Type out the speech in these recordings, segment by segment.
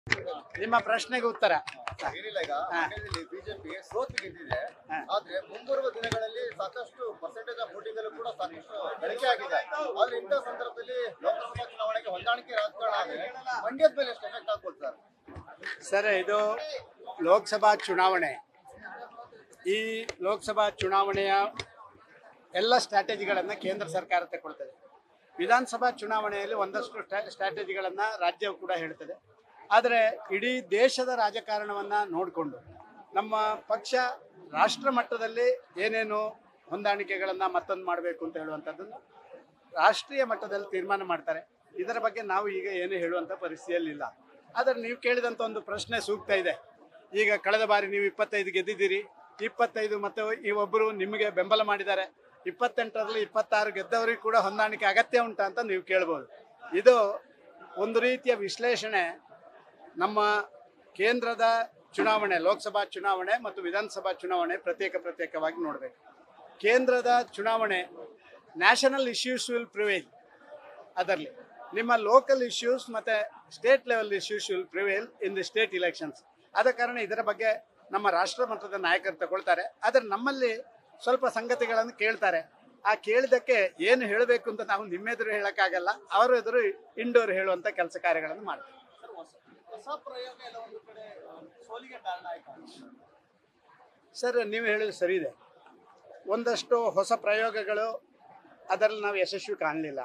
ನಿಮ್ಮ ಪ್ರಶ್ನೆಗೆ ಉತ್ತರ ಏನಿಲ್ಲ ಈಗ ಮಂಡ್ಯದಲ್ಲಿ ಬಿಜೆಪಿ ಸೋತು ಗೆದ್ದಿದೆ ಹಾ. ಆದ್ರೆ ಮುಂಬರುವ ದಿನಗಳಲ್ಲಿ ಸಾಕಷ್ಟು ಪರ್ಸೆಂಟೇಜ್ ಆಫ್ ವೋಟಿಂಗ್ ಅಲ್ಲೂ ಕೂಡ ಸಾಕಷ್ಟು ಗಳಿಕೆ ಆಗಿದೆ ಆದ್ರೆ ಇಂಥ ಸಂದರ್ಭದಲ್ಲಿ ಲೋಕಸಭಾ ಚುನಾವಣೆಗೆ ಹೊಂದಾಣಿಕೆ ರಾಜಕಾರಣ ಆದ್ರೆ ಮಂಡ್ಯದ ಮೇಲೆ ಎಷ್ಟು ಎಫೆಕ್ಟ್ ಆಗ್ಬೋದು ಸರ್ ಸರ್ ಇದು ಲೋಕಸಭಾ ಚುನಾವಣೆ ಈ ಲೋಕಸಭಾ ಚುನಾವಣೆಯ ಎಲ್ಲ ಸ್ಟ್ರಾಟಜಿಗಳನ್ನು ಕೇಂದ್ರ ಸರ್ಕಾರ ತಗೊಳ್ತದೆ ವಿಧಾನಸಭಾ ಚುನಾವಣೆಯಲ್ಲಿ ಒಂದಷ್ಟು ಸ್ಟ್ರಾಟಜಿಗಳನ್ನು ರಾಜ್ಯವು ಕೂಡ ಹೇಳ್ತದೆ ಆದರೆ ಇಡೀ ದೇಶದ ರಾಜಕಾರಣವನ್ನು ನೋಡಿಕೊಂಡು ನಮ್ಮ ಪಕ್ಷ ರಾಷ್ಟ್ರ ಮಟ್ಟದಲ್ಲಿ ಏನೇನು ಹೊಂದಾಣಿಕೆಗಳನ್ನು ಮತ್ತೊಂದು ಮಾಡಬೇಕು ಅಂತ ಹೇಳುವಂಥದ್ದನ್ನು ರಾಷ್ಟ್ರೀಯ ಮಟ್ಟದಲ್ಲಿ ತೀರ್ಮಾನ ಮಾಡ್ತಾರೆ ಇದರ ಬಗ್ಗೆ ನಾವು ಈಗ ಏನು ಹೇಳುವಂಥ ಪರಿಸ್ಥಿತಿಯಲ್ಲಿಲ್ಲ ಆದರೆ ನೀವು ಕೇಳಿದಂಥ ಒಂದು ಪ್ರಶ್ನೆ ಸೂಕ್ತ ಇದೆ ಈಗ ಕಳೆದ ಬಾರಿ ನೀವು ಇಪ್ಪತ್ತೈದು ಗೆದ್ದಿದ್ದೀರಿ ಇಪ್ಪತ್ತೈದು ಮತ್ತು ಈ ಒಬ್ಬರು ನಿಮಗೆ ಬೆಂಬಲ ಮಾಡಿದ್ದಾರೆ ಇಪ್ಪತ್ತೆಂಟರಲ್ಲಿ ಇಪ್ಪತ್ತಾರು ಗೆದ್ದವರಿಗೆ ಕೂಡ ಹೊಂದಾಣಿಕೆ ಅಗತ್ಯ ಉಂಟಾ ಅಂತ ನೀವು ಕೇಳ್ಬೋದು ಇದು ಒಂದು ರೀತಿಯ ವಿಶ್ಲೇಷಣೆ ನಮ್ಮ ಕೇಂದ್ರದ ಚುನಾವಣೆ ಲೋಕಸಭಾ ಚುನಾವಣೆ ಮತ್ತು ವಿಧಾನಸಭಾ ಚುನಾವಣೆ ಪ್ರತ್ಯೇಕ ಪ್ರತ್ಯೇಕವಾಗಿ ನೋಡಬೇಕು ಕೇಂದ್ರದ ಚುನಾವಣೆ ನ್ಯಾಷನಲ್ ಇಶ್ಯೂಸ್ ವಿಲ್ ಪ್ರಿವೇಲ್ ಅದರಲ್ಲಿ ನಿಮ್ಮ ಲೋಕಲ್ ಇಶ್ಯೂಸ್ ಮತ್ತು state level issues will prevail in the state elections ಆದ ಕಾರಣ ಇದರ ಬಗ್ಗೆ ನಮ್ಮ ರಾಷ್ಟ್ರ ಮಟ್ಟದ ನಾಯಕರು ತಗೊಳ್ತಾರೆ ಆದರೆ ನಮ್ಮಲ್ಲಿ ಸ್ವಲ್ಪ ಸಂಗತಿಗಳನ್ನು ಕೇಳ್ತಾರೆ ಆ ಕೇಳಿದಕ್ಕೆ ಏನು ಹೇಳಬೇಕು ಅಂತ ನಾವು ನಿಮ್ಮೆದುರು ಹೇಳೋಕ್ಕಾಗಲ್ಲ ಅವರ ಎದುರು ಇಂಡೋರ್ ಹೇಳುವಂಥ ಕೆಲಸ ಕಾರ್ಯಗಳನ್ನು ಮಾಡ್ತೀವಿ ಹೊಸ ಪ್ರಯೋಗ ಎಲ್ಲ ಒಂದು ಕಡೆ ಸೋಲಿಗೆ ಕಾರಣ ಆಯ್ತು ಸರ್ ನೀವು ಹೇಳೋದು ಸರಿ ಇದೆ ಒಂದಷ್ಟು ಹೊಸ ಪ್ರಯೋಗಗಳು ಅದರಲ್ಲಿ ನಾವು ಯಶಸ್ವಿ ಕಾಣಲಿಲ್ಲ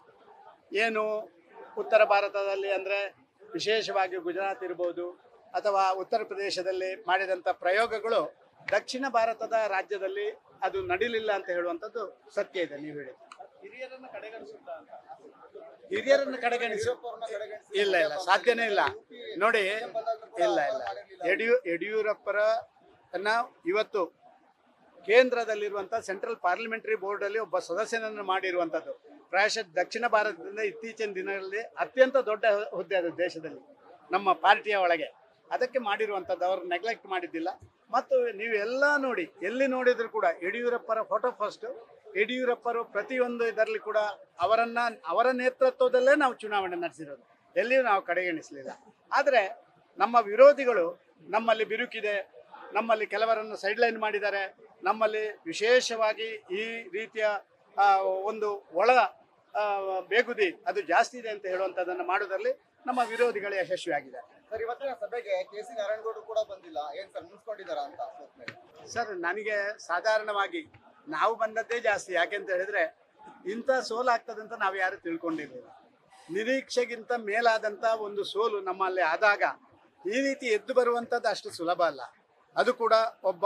ಏನು ಉತ್ತರ ಭಾರತದಲ್ಲಿ ಅಂದರೆ ವಿಶೇಷವಾಗಿ ಗುಜರಾತ್ ಇರ್ಬೋದು ಅಥವಾ ಉತ್ತರ ಪ್ರದೇಶದಲ್ಲಿ ಮಾಡಿದಂಥ ಪ್ರಯೋಗಗಳು ದಕ್ಷಿಣ ಭಾರತದ ರಾಜ್ಯದಲ್ಲಿ ಅದು ನಡೀಲಿಲ್ಲ ಅಂತ ಹೇಳುವಂಥದ್ದು ಸತ್ಯ ಇದೆ ನೀವು ಹೇಳಿ ಹಿರಿಯರನ್ನ ಕಡೆಗಣಿಸುತ್ತಾ ಅಂತ ಹಿರಿಯರನ್ನು ಕಡೆಗಣಿಸಿ ಇಲ್ಲ ಇಲ್ಲ ಸಾಧ್ಯನೇ ಇಲ್ಲ ನೋಡಿ ಇಲ್ಲ ಇಲ್ಲ ಯಡಿಯೂ ಯಡಿಯೂರಪ್ಪರ ಅನ್ನ ಇವತ್ತು ಕೇಂದ್ರದಲ್ಲಿರುವಂಥ ಸೆಂಟ್ರಲ್ ಪಾರ್ಲಿಮೆಂಟರಿ ಬೋರ್ಡಲ್ಲಿ ಒಬ್ಬ ಸದಸ್ಯನನ್ನು ಮಾಡಿರುವಂಥದ್ದು ಪ್ರಾಯಶಃ ದಕ್ಷಿಣ ಭಾರತದಿಂದ ಇತ್ತೀಚಿನ ದಿನಗಳಲ್ಲಿ ಅತ್ಯಂತ ದೊಡ್ಡ ಹುದ್ದೆ ಅದು ದೇಶದಲ್ಲಿ ನಮ್ಮ ಪಾರ್ಟಿಯ ಒಳಗೆ ಅದಕ್ಕೆ ಮಾಡಿರುವಂಥದ್ದು ಅವರು ನೆಗ್ಲೆಕ್ಟ್ ಮಾಡಿದ್ದಿಲ್ಲ ಮತ್ತು ನೀವು ಎಲ್ಲ ನೋಡಿ ಎಲ್ಲಿ ನೋಡಿದ್ರು ಕೂಡ ಯಡಿಯೂರಪ್ಪರ ಫೋಟೋ ಫಸ್ಟ್ ಯಡಿಯೂರಪ್ಪರು ಪ್ರತಿಯೊಂದು ಇದರಲ್ಲಿ ಕೂಡ ಅವರನ್ನ ಅವರ ನೇತೃತ್ವದಲ್ಲೇ ನಾವು ಚುನಾವಣೆ ನಡೆಸಿರೋದು ಎಲ್ಲಿಯೂ ನಾವು ಕಡೆಗಣಿಸಲಿಲ್ಲ ಆದರೆ ನಮ್ಮ ವಿರೋಧಿಗಳು ನಮ್ಮಲ್ಲಿ ಬಿರುಕಿದೆ ನಮ್ಮಲ್ಲಿ ಕೆಲವರನ್ನು ಸೈಡ್ಲೈನ್ ಮಾಡಿದ್ದಾರೆ ನಮ್ಮಲ್ಲಿ ವಿಶೇಷವಾಗಿ ಈ ರೀತಿಯ ಆ, ಒಂದು ಒಳ ಆ, ಬೇಗುದಿ ಅದು ಜಾಸ್ತಿ ಇದೆ ಅಂತ ಹೇಳುವಂಥದ್ದನ್ನು ಮಾಡೋದ್ರಲ್ಲಿ ನಮ್ಮ ವಿರೋಧಿಗಳು ಯಶಸ್ವಿಯಾಗಿದ್ದಾರೆ ಸರ್ ಇವತ್ತಿನ ಸಭೆಗೆ ಕೆ ಸಿ ನಾರಾಯಣಗೌಡರು ಕೂಡ ಬಂದಿಲ್ಲ ಏನ್ ಸರ್ ಮುನ್ಸ್ಕೊಂಡಿದಾರ ಅಂತ ಸೋತ್ಮೇಲೆ ಸರ್ ನನಗೆ ಸಾಧಾರಣವಾಗಿ ನಾವು ಬಂದದ್ದೇ ಜಾಸ್ತಿ ಯಾಕೆಂತ ಹೇಳಿದ್ರೆ ಇಂಥ ಸೋಲಾಗ್ತದೆ ಅಂತ ನಾವು ಯಾರು ತಿಳ್ಕೊಂಡಿರಲಿಲ್ಲ ನಿರೀಕ್ಷೆಗಿಂತ ಮೇಲಾದಂಥ ಒಂದು ಸೋಲು ನಮ್ಮಲ್ಲಿ ಆದಾಗ ಈ ರೀತಿ ಎದ್ದು ಬರುವಂಥದ್ದು ಅಷ್ಟು ಸುಲಭ ಅಲ್ಲ ಅದು ಕೂಡ ಒಬ್ಬ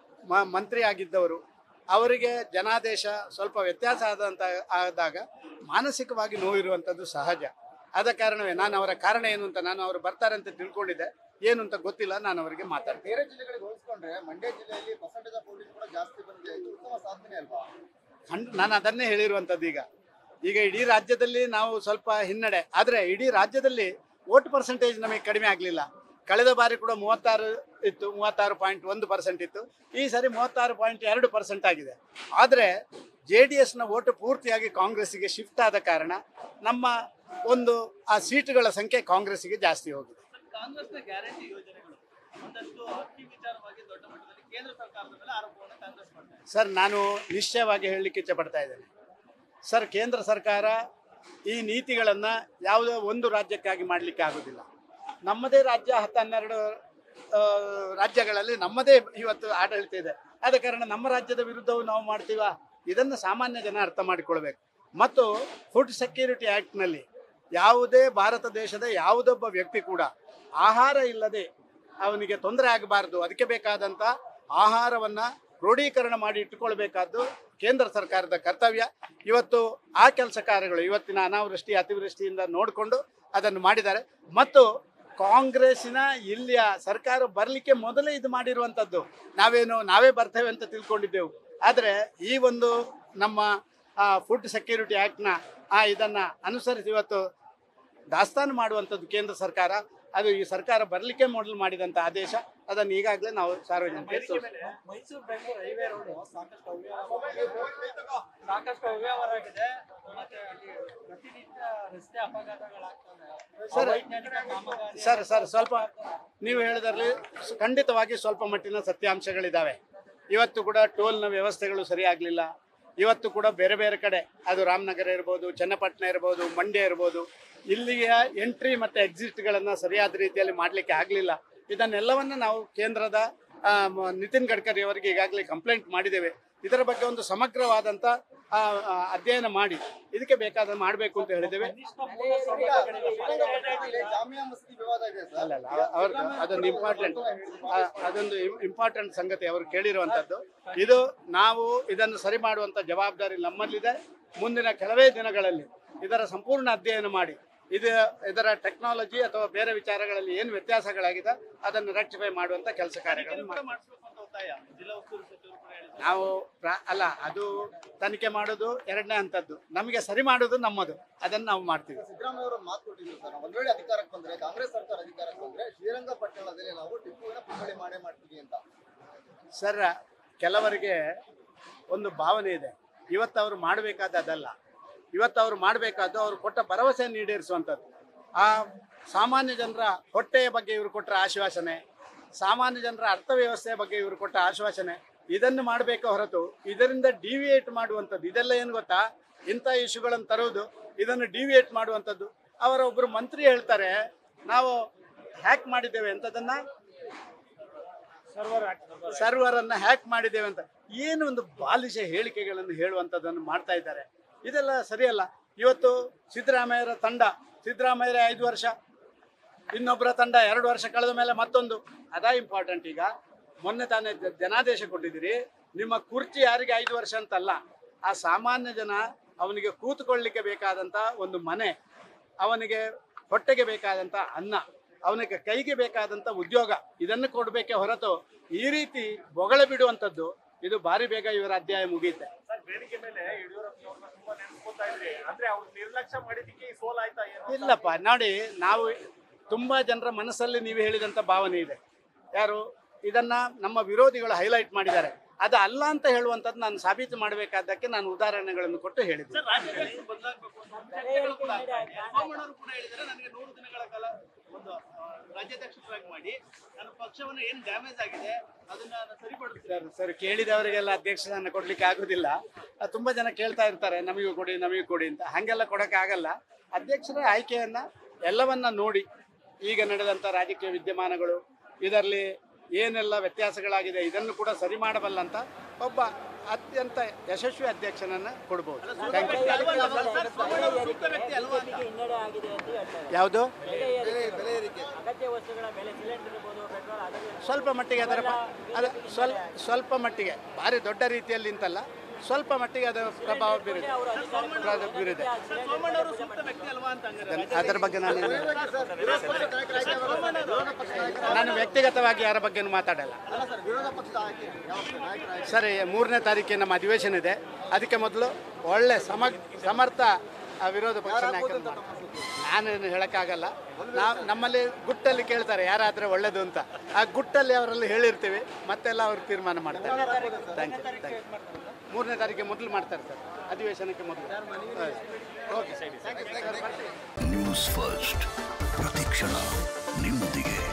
ಮ ಮಂತ್ರಿ ಆಗಿದ್ದವರು ಅವರಿಗೆ ಜನಾದೇಶ ಸ್ವಲ್ಪ ವ್ಯತ್ಯಾಸ ಆದಂತ ಆದಾಗ ಮಾನಸಿಕವಾಗಿ ನೋವಿರುವಂಥದ್ದು ಸಹಜ ಆದ ಕಾರಣವೇ ನಾನು ಅವರ ಕಾರಣ ಏನು ಅಂತ ನಾನು ಅವರು ಬರ್ತಾರೆ ಅಂತ ತಿಳ್ಕೊಂಡಿದ್ದೆ ಏನು ಅಂತ ಗೊತ್ತಿಲ್ಲ ನಾನು ಅವರಿಗೆ ಮಾತಾಡ್ತೀನಿ ಬೇರೆ ಜಿಲ್ಲೆಗಳಿಗೆ ಹೋಲಿಸ್ಕೊಂಡ್ರೆ ಮಂಡ್ಯ ಜಿಲ್ಲೆಯಲ್ಲಿ ಪರ್ಸೆಂಟೇಜ್ ಆಫ್ ವೋಟಿಂಗ್ ಕೂಡ ಜಾಸ್ತಿ ಬಂದಿದೆ ಇದು ಉತ್ತಮ ಸಾಧನೆ ಅಲ್ವಾ ಖಂಡ್ ನಾನು ಅದನ್ನೇ ಹೇಳಿರುವಂಥದ್ದು ಈಗ ಈಗ ಇಡೀ ರಾಜ್ಯದಲ್ಲಿ ನಾವು ಸ್ವಲ್ಪ ಹಿನ್ನಡೆ ಆದರೆ ಇಡೀ ರಾಜ್ಯದಲ್ಲಿ ವೋಟ್ ಪರ್ಸೆಂಟೇಜ್ ನಮಗೆ ಕಡಿಮೆ ಆಗಲಿಲ್ಲ ಕಳೆದ ಬಾರಿ ಕೂಡ ಮೂವತ್ತಾರು ಇತ್ತು ಮೂವತ್ತಾರು ಪಾಯಿಂಟ್ ಒಂದು ಪರ್ಸೆಂಟ್ ಇತ್ತು ಈ ಸರಿ ಮೂವತ್ತಾರು ಪಾಯಿಂಟ್ ಎರಡು ಪರ್ಸೆಂಟ್ ಆಗಿದೆ ಆದರೆ ಜೆ ಡಿ ಎಸ್ನ ಓಟು ಪೂರ್ತಿಯಾಗಿ ಕಾಂಗ್ರೆಸ್ಸಿಗೆ ಶಿಫ್ಟ್ ಆದ ಕಾರಣ ನಮ್ಮ ಒಂದು ಆ ಸೀಟುಗಳ ಸಂಖ್ಯೆ ಕಾಂಗ್ರೆಸ್ಸಿಗೆ ಜಾಸ್ತಿ ಹೋಗಿದೆ ಕಾಂಗ್ರೆಸ್ನ ಗ್ಯಾರಂಟಿ ಯೋಜನೆಗಳು ಒಂದಷ್ಟು ಅಕ್ಕಿ ವಿಚಾರವಾಗಿ ದೊಡ್ಡ ಮಟ್ಟದಲ್ಲಿ ಕೇಂದ್ರ ಸರ್ಕಾರದ ಮೇಲೆ ಆರೋಪವನ್ನು ಕಾಂಗ್ರೆಸ್ ಮಾಡ್ತಾ ಇದೆ ಸರ್ ನಾನು ನಿಶ್ಚಯವಾಗಿ ಹೇಳಲಿಕ್ಕೆ ಇಚ್ಛಪಡ್ತಾ ಇದ್ದೇನೆ ಸರ್ ಕೇಂದ್ರ ಸರ್ಕಾರ ಈ ನೀತಿಗಳನ್ನು ಯಾವುದೋ ಒಂದು ರಾಜ್ಯಕ್ಕಾಗಿ ಮಾಡಲಿಕ್ಕೆ ಆಗೋದಿಲ್ಲ ನಮ್ಮದೇ ರಾಜ್ಯ ಹತ್ತು ಹನ್ನೆರಡು ಆ, ರಾಜ್ಯಗಳಲ್ಲಿ ನಮ್ಮದೇ ಇವತ್ತು ಆಡಳಿತ ಇದೆ ಆದ ಕಾರಣ ನಮ್ಮ ರಾಜ್ಯದ ವಿರುದ್ಧವೂ ನಾವು ಮಾಡ್ತೀವ ಇದನ್ನು ಸಾಮಾನ್ಯ ಜನ ಅರ್ಥ ಮಾಡಿಕೊಳ್ಬೇಕು ಮತ್ತು ಫುಡ್ ಸೆಕ್ಯೂರಿಟಿ ಆ್ಯಕ್ಟ್ನಲ್ಲಿ ಯಾವುದೇ ಭಾರತ ದೇಶದ ಯಾವುದೊಬ್ಬ ವ್ಯಕ್ತಿ ಕೂಡ ಆಹಾರ ಇಲ್ಲದೆ ಅವನಿಗೆ ತೊಂದರೆ ಆಗಬಾರ್ದು ಅದಕ್ಕೆ ಬೇಕಾದಂಥ ಆಹಾರವನ್ನು ಕ್ರೋಢೀಕರಣ ಮಾಡಿ ಇಟ್ಟುಕೊಳ್ಬೇಕಾದ್ದು ಕೇಂದ್ರ ಸರ್ಕಾರದ ಕರ್ತವ್ಯ ಇವತ್ತು ಆ ಕೆಲಸ ಕಾರ್ಯಗಳು ಇವತ್ತಿನ ಅನಾವೃಷ್ಟಿ ಅತಿವೃಷ್ಟಿಯಿಂದ ನೋಡಿಕೊಂಡು ಅದನ್ನು ಮಾಡಿದ್ದಾರೆ ಮತ್ತು ಕಾಂಗ್ರೆಸ್ಸಿನ ಇಲ್ಲಿಯ ಸರ್ಕಾರ ಬರಲಿಕ್ಕೆ ಮೊದಲೇ ಇದು ಮಾಡಿರುವಂಥದ್ದು ನಾವೇನು ನಾವೇ ಬರ್ತೇವೆ ಅಂತ ತಿಳ್ಕೊಂಡಿದ್ದೆವು ಆದರೆ ಈ ಒಂದು ನಮ್ಮ ಫುಡ್ ಸೆಕ್ಯೂರಿಟಿ ಆ್ಯಕ್ಟ್ನ ಆ ಇದನ್ನು ಅನುಸರಿಸಿ ಇವತ್ತು ದಾಸ್ತಾನು ಮಾಡುವಂಥದ್ದು ಕೇಂದ್ರ ಸರ್ಕಾರ ಅದು ಈ ಸರ್ಕಾರ ಬರಲಿಕ್ಕೆ ಮೊದಲು ಮಾಡಿದಂಥ ಆದೇಶ ಅದನ್ನು ಈಗಾಗಲೇ ನಾವು ಸಾರ್ವಜನಿಕರಿಗೆ ತೋರಿಸ್ತೀವಿ. ಮೈಸೂರು ಬೆಂಗಳೂರು ಹೈವೇ ರೋಡ್ ಸಾಕಷ್ಟು ಅವ್ಯವಹಾರ ಸಾಕಷ್ಟು ಅವ್ಯವಹಾರ ಆಗಿದೆ ಮತ್ತೆ ಅಲ್ಲಿ ಪ್ರತಿನಿತ್ಯ ರಸ್ತೆ ಅಪಘಾತಗಳಾಗ್ತವೆ ಸರ್, ಅವೈಜ್ಞಾನಿಕ ಕಾಮಗಾರಿ ಸರ್ ಸರ್ ಸ್ವಲ್ಪ ನೀವು ಹೇಳಿದ್ರಲ್ಲಿ ಸ- ಖಂಡಿತವಾಗಿ ಸ್ವಲ್ಪ ಮಟ್ಟಿನ ಸತ್ಯಾಂಶಗಳಿದ್ದಾವೆ ಇವತ್ತು ಕೂಡ ಟೋಲ್ನ ವ್ಯವಸ್ಥೆಗಳು ಸರಿಯಾಗಲಿಲ್ಲ ಇವತ್ತು ಕೂಡ ಬೇರೆ ಬೇರೆ ಕಡೆ ಅದು ರಾಮನಗರ ಇರ್ಬೋದು ಚನ್ನಪಟ್ಟಣ ಇರ್ಬೋದು ಮಂಡ್ಯ ಇರ್ಬೋದು ಇಲ್ಲಿಯ ಎಂಟ್ರಿ ಮತ್ತು ಎಕ್ಸಿಟ್ಗಳನ್ನು ಸರಿಯಾದ ರೀತಿಯಲ್ಲಿ ಮಾಡಲಿಕ್ಕೆ ಆಗಲಿಲ್ಲ ಇದನ್ನೆಲ್ಲವನ್ನು ನಾವು ಕೇಂದ್ರದ ಆ, ಮ- ನಿತಿನ್ ಗಡ್ಕರಿ ಅವರಿಗೆ ಈಗಾಗಲೇ ಕಂಪ್ಲೇಂಟ್ ಮಾಡಿದ್ದೇವೆ ಇದರ ಬಗ್ಗೆ ಒಂದು ಸಮಗ್ರವಾದಂಥ ಆ, ಆ, ಅಧ್ಯಯನ ಮಾಡಿ ಇದಕ್ಕೆ ಬೇಕಾದ ಮಾಡಬೇಕು ಅಂತ ಹೇಳಿದ್ದೇವೆ ಇಲ್ಲಿ ಜಾಮಿಯಾ ಮಸೀದಿ ವಿವಾದ ಇದೆ ಸರ್ ಅಲ್ಲ ಅಲ್ಲ ಅವ್ರದ್ದು ಅದೊಂದು ಇಂಪಾರ್ಟೆಂಟ್ ಅದೊಂದು ಇಂಪಾರ್ಟೆಂಟ್ ಸಂಗತಿ ಅವರು ಕೇಳಿರುವಂಥದ್ದು ಇದು ನಾವು ಇದನ್ನು ಸರಿ ಮಾಡುವಂಥ ಜವಾಬ್ದಾರಿ ನಮ್ಮಲ್ಲಿದೆ ಮುಂದಿನ ಕೆಲವೇ ದಿನಗಳಲ್ಲಿ ಇದರ ಸಂಪೂರ್ಣ ಅಧ್ಯಯನ ಮಾಡಿ ಇದು ಇದರ ಟೆಕ್ನಾಲಜಿ ಅಥವಾ ಬೇರೆ ವಿಚಾರಗಳಲ್ಲಿ ಏನು ವ್ಯತ್ಯಾಸಗಳಾಗಿದೆ ಅದನ್ನು ರೆಕ್ಟಿಫೈ ಮಾಡುವಂಥ ಕೆಲಸ ಕಾರ್ಯಗಳನ್ನು ಕೂಡ ಮಾಡ್ತೀವಿ. ಮಾಡಿಸ್ಬೇಕು ಅಂತ ಒತ್ತಾಯ ಜಿಲ್ಲಾ ಉಸ್ತುವಾರಿ ಸಚಿವರು ಕೂಡ ಹೇಳಿದ್ರು ನಾವು ಪ್ರ- ಅಲ್ಲ ಅದು ತನಿಖೆ ಮಾಡೋದು ಎರಡನೇ ಹಂತದ್ದು ನಮಗೆ ಸರಿ ಮಾಡೋದು ನಮ್ಮದು ಅದನ್ನು ನಾವು ಮಾಡ್ತೀವಿ ಸಿದ್ದರಾಮಯ್ಯ ಅವರು ಮಾತು ಕೊಟ್ಟಿದ್ರು ಸರ್ ಒಂದ್ ವೇಳೆ ಅಧಿಕಾರಕ್ಕೆ ಬಂದ್ರೆ ಕಾಂಗ್ರೆಸ್ ಸರ್ಕಾರ ಅಧಿಕಾರಕ್ಕೆ ಬಂದ್ರೆ ಶ್ರೀರಂಗಪಟ್ಟಣದಲ್ಲಿ ನಾವು ಟಿಪ್ಪುವಿನ ಪುತ್ಥಳಿ ಮಾಡೇ ಮಾಡ್ತೀವಿ ಅಂತ ಸರ್ ಕೆಲವರಿಗೆ ಒಂದು ಭಾವನೆ ಇದೆ ಇವತ್ತು ಅವರು ಮಾಡಬೇಕಾದ ಅದಲ್ಲ ಇವತ್ತು ಅವರು ಮಾಡಬೇಕಾದ್ದು ಅವರು ಕೊಟ್ಟ ಭರವಸೆಯನ್ನು ಈಡೇರಿಸುವಂಥದ್ದು ಆ ಸಾಮಾನ್ಯ ಜನರ ಹೊಟ್ಟೆಯ ಬಗ್ಗೆ ಇವರು ಕೊಟ್ಟ ಆಶ್ವಾಸನೆ ಸಾಮಾನ್ಯ ಜನರ ಅರ್ಥವ್ಯವಸ್ಥೆಯ ಬಗ್ಗೆ ಇವರು ಕೊಟ್ಟ ಆಶ್ವಾಸನೆ ಇದನ್ನು ಮಾಡಬೇಕೆ ಹೊರತು ಇದರಿಂದ ಡಿವಿಯೇಟ್ ಮಾಡುವಂಥದ್ದು ಇದೆಲ್ಲ ಏನು ಗೊತ್ತಾ ಇಂಥ ಇಶ್ಯೂಗಳನ್ನು ತರುವುದು ಇದನ್ನು ಡಿವಿಯೇಟ್ ಮಾಡುವಂಥದ್ದು ಅವರ ಒಬ್ಬರು ಮಂತ್ರಿ ಹೇಳ್ತಾರೆ ನಾವು ಹ್ಯಾಕ್ ಮಾಡಿದ್ದೇವೆ ಅಂತದನ್ನು ಸರ್ವರ್ ಅನ್ನ ಹ್ಯಾಕ್ ಮಾಡಿದ್ದೇವೆ ಅಂತ ಏನು ಒಂದು ಬಾಲಿಶ ಹೇಳಿಕೆಗಳನ್ನು ಹೇಳುವಂಥದ್ದನ್ನು ಮಾಡ್ತಾ ಇದ್ದಾರೆ ಇದೆಲ್ಲ ಸರಿಯಲ್ಲ ಇವತ್ತು ಸಿದ್ದರಾಮಯ್ಯರ ತಂಡ ಸಿದ್ದರಾಮಯ್ಯರ ಐದು ವರ್ಷ ಇನ್ನೊಬ್ಬರ ತಂಡ ಎರಡು ವರ್ಷ ಕಳೆದ ಮೇಲೆ ಮತ್ತೊಂದು ಅದಾ ಇಂಪಾರ್ಟೆಂಟ್ ಈಗ ಮೊನ್ನೆ ತಾನೇ ಜ- ಜನಾದೇಶ ಕೊಟ್ಟಿದ್ದೀರಿ ನಿಮ್ಮ ಕುರ್ಚಿ ಯಾರಿಗೆ ಐದು ವರ್ಷ ಅಂತಲ್ಲ ಆ ಸಾಮಾನ್ಯ ಜನ ಅವನಿಗೆ ಕೂತ್ಕೊಳ್ಳಿಕ್ಕೆ ಬೇಕಾದಂಥ ಒಂದು ಮನೆ ಅವನಿಗೆ ಹೊಟ್ಟೆಗೆ ಬೇಕಾದಂಥ ಅನ್ನ ಅವನಿಗೆ ಕೈಗೆ ಬೇಕಾದಂಥ ಉದ್ಯೋಗ ಇದನ್ನು ಕೊಡಬೇಕೆ ಹೊರತು ಈ ರೀತಿ ಬೊಗಳ ಬಿಡುವಂಥದ್ದು ಇದು ಭಾರಿ ಬೇಗ ಇವರ ಅಧ್ಯಾಯ ಮುಗಿಯುತ್ತೆ ಸರ್ ಬೇಡಿಕೆ ಮೇಲೆ ಯಡಿಯೂರಪ್ಪನವ್ರನ್ನ ತುಂಬಾ ನೆನೆಸ್ಕೊತಾ ಇದ್ರಿ ಅಂದ್ರೆ ಅವ್ರು ನಿರ್ಲಕ್ಷ್ಯ ಮಾಡಿದ್ದಕ್ಕೆ ಈ ಸೋಲಾಯ್ತಾ ಏನು ಅಂತ ಇಲ್ಲಪ್ಪ ನೋಡಿ ನಾವು ತುಂಬಾ ಜನರ ಮನಸ್ಸಲ್ಲಿ ನೀವು ಹೇಳಿದಂಥ ಭಾವನೆ ಇದೆ ಯಾರು ಇದನ್ನ ನಮ್ಮ ವಿರೋಧಿಗಳು ಹೈಲೈಟ್ ಮಾಡಿದ್ದಾರೆ ಅದು ಅಲ್ಲ ಅಂತ ಹೇಳುವಂಥದ್ದು ನಾನು ಸಾಬೀತು ಮಾಡಬೇಕಾದ್ದಕ್ಕೆ ನಾನು ಉದಾಹರಣೆಗಳನ್ನು ಕೊಟ್ಟು ಹೇಳಿದ್ದೆ ಸರ್ ರಾಜ್ಯಾಧ್ಯಕ್ಷರು ಬದಲಾಗಬೇಕು ಅಂತ ಚರ್ಚೆಗಳು ಕೂಡ ಆಗ್ತಾ ಇದೆ ಸೋಮಣ್ಣವರು ಕೂಡ ಹೇಳಿದ್ದಾರೆ ನನಗೆ ನೂರು ದಿನಗಳ ಕಾಲ ಒಂದು ಆ, ರಾಜ್ಯಾಧ್ಯಕ್ಷರಾಗಿ ಮಾಡಿ ನನ್ನ ಪಕ್ಷವನ್ನು ಏನು ಡ್ಯಾಮೇಜ್ ಆಗಿದೆ ಅದನ್ನ ನಾನು ಸರಿಪಡಿಸ್ತೀನಿ ಸರ್ ಸರ್ ಕೇಳಿದವರಿಗೆಲ್ಲ ಅಧ್ಯಕ್ಷರನ್ನ ಕೊಡ್ಲಿಕ್ಕೆ ಆಗುದಿಲ್ಲ ಅದು ತುಂಬಾ ಜನ ಕೇಳ್ತಾ ಇರ್ತಾರೆ ನಮಗೂ ಕೊಡಿ ನಮಗೂ ಕೊಡಿ ಅಂತ ಹಾಗೆಲ್ಲ ಕೊಡಕ್ಕೆ ಆಗಲ್ಲ ಅಧ್ಯಕ್ಷರ ಆಯ್ಕೆಯನ್ನ ಎಲ್ಲವನ್ನ ನೋಡಿ ಈಗ ನಡೆದಂಥ ರಾಜಕೀಯ ವಿದ್ಯಮಾನಗಳು ಇದರಲ್ಲಿ ಏನೆಲ್ಲ ವ್ಯತ್ಯಾಸಗಳಾಗಿದೆ ಇದನ್ನು ಕೂಡ ಸರಿ ಮಾಡಬಲ್ಲಂತ ಒಬ್ಬ ಅತ್ಯಂತ ಯಶಸ್ವಿ ಅಧ್ಯಕ್ಷನನ್ನ ಕೊಡ್ಬೋದು ಥ್ಯಾಂಕ್ ಯು ಸರ್ ಸೋಮಣ್ಣವರು ಸೂಕ್ತ ವ್ಯಕ್ತಿ ಅಲ್ವಾ ಅಂತ ಹಿನ್ನಡೆ ಆಗಿದೆ ಅಂತ ಹೇಳ್ತಾರೆ ಯಾವುದು ಬೆಲೆ ಏರಿಕೆ, ಬೆಲೆ ಬೆಲೆ ಏರಿಕೆ ಅಗತ್ಯ ವಸ್ತುಗಳ ಬೆಲೆ ಸಿಲಿಂಡರ್ ಇರ್ಬೋದು ಪೆಟ್ರೋಲ್ ಅದರ ಸ್ವಲ್ಪ ಮಟ್ಟಿಗೆ ಅದರ ಪ- ಅದ ಸ್ವಲ್ಪ ಸ್ವಲ್ಪ ಮಟ್ಟಿಗೆ ಭಾರಿ ದೊಡ್ಡ ರೀತಿಯಲ್ಲಿ ಇಂತಲ್ಲ ಸ್ವಲ್ಪ ಮಟ್ಟಿಗೆ ಅದರ ಪ್ರಭಾವ ಬೀರಿದೆ ಪ್ರಭಾವ ಬೀರಿದೆ ಸರ್ ಸೋಮಣ್ಣವರು ಸೂಕ್ತ ವ್ಯಕ್ತಿ ಅಲ್ವಾ ಅಂತ ಹಂಗಾರೆ ಅದನ್ನ- ಅದರ ಬಗ್ಗೆ ನಾನು ಸರ್ ವಿರೋಧ ಪಕ್ಷದ ನಾಯಕರಾಗಿ ಅವರು ವಿರೋಧ ಪಕ್ಷದ ನಾಯಕರ ನಾನು ವ್ಯಕ್ತಿಗತವಾಗಿ ಯಾರ ಬಗ್ಗೆನೂ ಮಾತಾಡಲ್ಲ ಅಲ್ಲ ಸರ್ ವಿರೋಧ ಪಕ್ಷದ ಆಯ್ಕೆ ಯಾವ ನಾಯಕರಾಗಿ ಸರಿ ಮೂರನೇ ತಾರೀಕಿನ ನಮ್ಮ ಅಧಿವೇಶನ ಇದೆ ಅದಕ್ಕೆ ಮೊದಲು ಒಳ್ಳೆ ಸಮ ಸಮರ್ಥ ಆ ವಿರೋಧ ಪಕ್ಷ ನಾಯಕರನ್ನ ಮಾಡ್ತಾರೆ. ನಾನೇನು ಹೇಳಕ್ಕಾಗಲ್ಲ ನಾವು ನಮ್ಮಲ್ಲಿ ಗುಟ್ಟಲ್ಲಿ ಕೇಳ್ತಾರೆ ಯಾರಾದ್ರೆ ಒಳ್ಳೇದು ಅಂತ ಆ ಗುಟ್ಟಲ್ಲಿ ಅವರಲ್ಲಿ ಹೇಳಿರ್ತೀವಿ ಮತ್ತೆಲ್ಲ ಅವ್ರು ತೀರ್ಮಾನ ಮಾಡ್ತಾರೆ ಥ್ಯಾಂಕ್ ಯು ಥ್ಯಾಂಕ್ ಯು ಮೂರನೇ ತಾರೀಕಿಗೆ ಮೊದಲು ಮಾಡ್ತಾರೆ ಸರ್ ಅಧಿವೇಶನಕ್ಕೆ ಮೊದಲು ಓಕೆ ಸರಿ ನ್ಯೂಸ್ ಫಸ್ಟ್ ಪ್ರತಿಕ್ಷಣ ನಿಮ್ಮೊಂದಿಗೆ